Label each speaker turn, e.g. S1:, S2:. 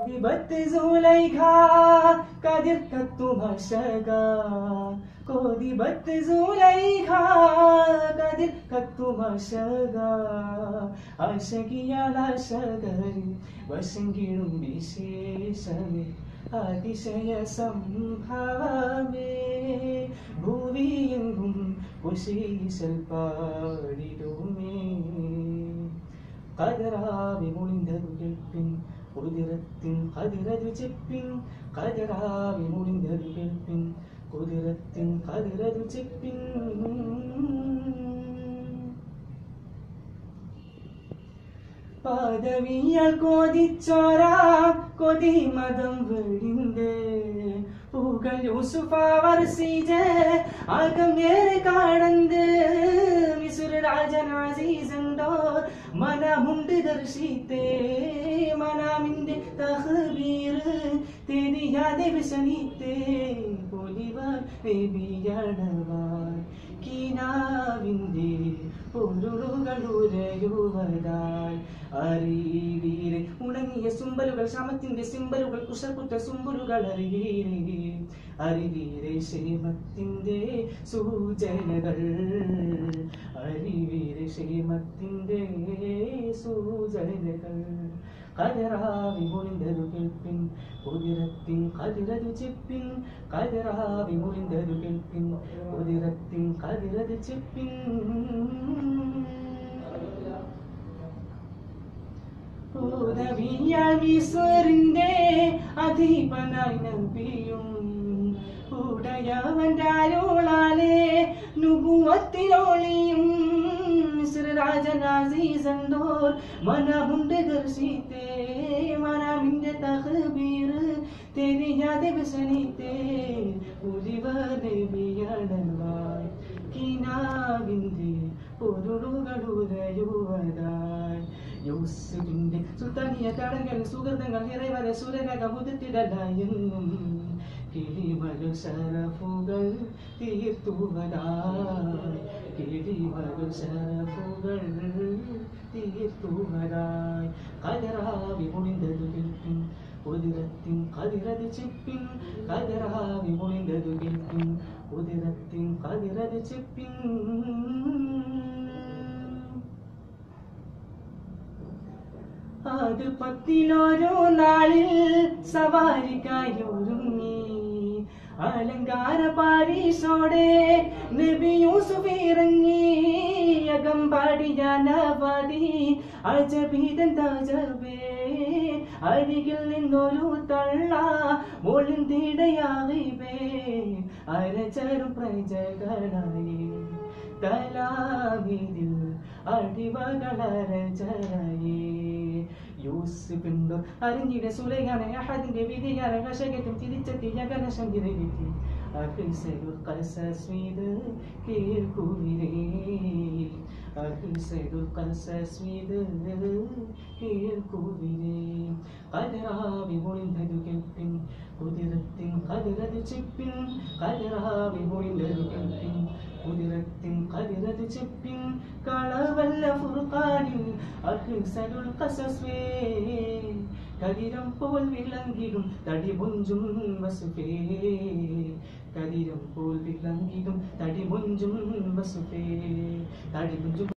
S1: വിപത്ത് സൂലൈഖ കതിർ കത്തുമശക കോതിബത്ത് സൂലൈഖ കതിർ കത്തുമശക അശകിയാളശകരി വശങ്കിടും വിശേഷമേ അതിശയ സംഭവമേ ഭൂവിയെങ്കും കുശീശൽ പാടിടുമേ കതിരാവി മുളിന്തതു കേൾപ്പിൻ കുതിരത്തിൻ കതിരതു ചെപ്പിൻ കതിരാവി മുളിന്തതു കേൾപ്പിൻ കുതിരത്തിൻ കതിരതു ചെപ്പിൻ പദവിയാൽ കൊതിച്ചോരാ കൊതി മതം വെടിണ്ട് പൂകൾ യൂസുഫാവർ സീജ അകം ഏറെ കാടന്ത് മിസുര രാജനാസീസണ്ടോ മനമുണ്ട് ദർശിത്തേ മനാമിന്റെ തഹബീർ തെരിയാതെ വിശനിത്തേ പൊലിവാർ നബിയടവാർ കിനാവിന്റെ പൊരുളുകളുരയുവതായി അറിവീരെ ഉണങ്ങിയ സുമ്പലുകൾ ശ്രമത്തിന്റെ സിമ്പലുകൾ കുശക്കുറ്റ സുമ്പലുകൾ അറിവീരെ അറിവീരെ ക്ഷേമത്തിന്റെ സൂചനകൾ അറിവീരെ ക്ഷേമത്തിന്റെ സൂചനകൾ കതിരാവി മുളിന്തതു കേൾപ്പിൻ കുതിരത്തിൻ കതിരതു ചെപ്പിൻ കതിരാവി മുളിന്തതു കേൾപ്പിൻ കുതിരത്തിൻ കതിരതു ചെപ്പിൻ ഉദവിയാൽ മിസ്വറിന്റെ അധീപനായി നബിയും ഉടയവന്റെ അരുളാലെ നുപുവത്തിലോളിയും മിസ്ര രാജനാസീസന്തോർ മനമുണ്ട് ദർശിത്തേ മനമിന്റെ തഹബീർ തെരിയാതെ വിസനിത്തേ ഉരിവ നബിയടവായി കിനാവിന്റെ പൊരുളുകളുരയുവതായി യൂസുഫിന്റെ സുൽത്താനിയ തടങ്ങൾ സുഗന്ധങ്ങൾ നിറവരെ സുരനക മുതിർത്തിടലായെന്നും കിളിമലു ശരഫുകൾ തീർത്തുവരായി കിളിമലു ശരഫുകൾ തീർത്തുവരായി കതിരാവി മുണിന്തതു കേൾപ്പിൻ ഉദിരത്തിൻ കതിരത് ചെപ്പിൻ കതിരാവി മുണിന്തതു കേൾപ്പിൻ ഉദിരത്തിൻ കതിരത് ചെപ്പിൻ അത് പത്തിലോരോ നാളിൽ സവാരിക്കായി ഒരുങ്ങി അലങ്കാര പാരീസോടെ നബി യൂസുഫ് ഇറങ്ങി അകമ്പാടിയ നവാദി അജബീതൻ തജബേ അരികിൽ നിന്നൊരു തള്ള ഒളിന്തിടയാകിവേ അരചരും പ്രജകളായി കലാമിതിൽ അടിവകളരചരായി യൂസുഫിണ്ടോ അറിഞ്ഞിടെ സുലൈഖാനെ അഹദിന്റെ വിധിയാലെ കശകറ്റും തിരിച്ചെത്തിയ കലശം തിരകെത്തി അഹിസരു കസസ്മീത് കേൾക്കുവിരേ അഹിസരു കസസ്മീത് കേൾക്കുവിരേ കതിരാവി മൊഴിന്തതു കേൾപ്പിൻ കുതിരത്തിൻ കതിരത് ചെപ്പിൻ കതിരാവി മൊഴിന്തതു കേൾപ്പിൻ കുതിരത്തിൻ കതിരത് ചെപ്പിൻ കളവല്ല ഫുർഖാനിൽ അഹിസരുൽ കസസ്വേ കതിരം പോൽ വിളങ്ങിടും തടി മുഞ്ചും വസുഫേ കതിരം പോൽ വിളങ്ങിടും തടി മുഞ്ചും വസുഫേ തടി മുഞ്ചും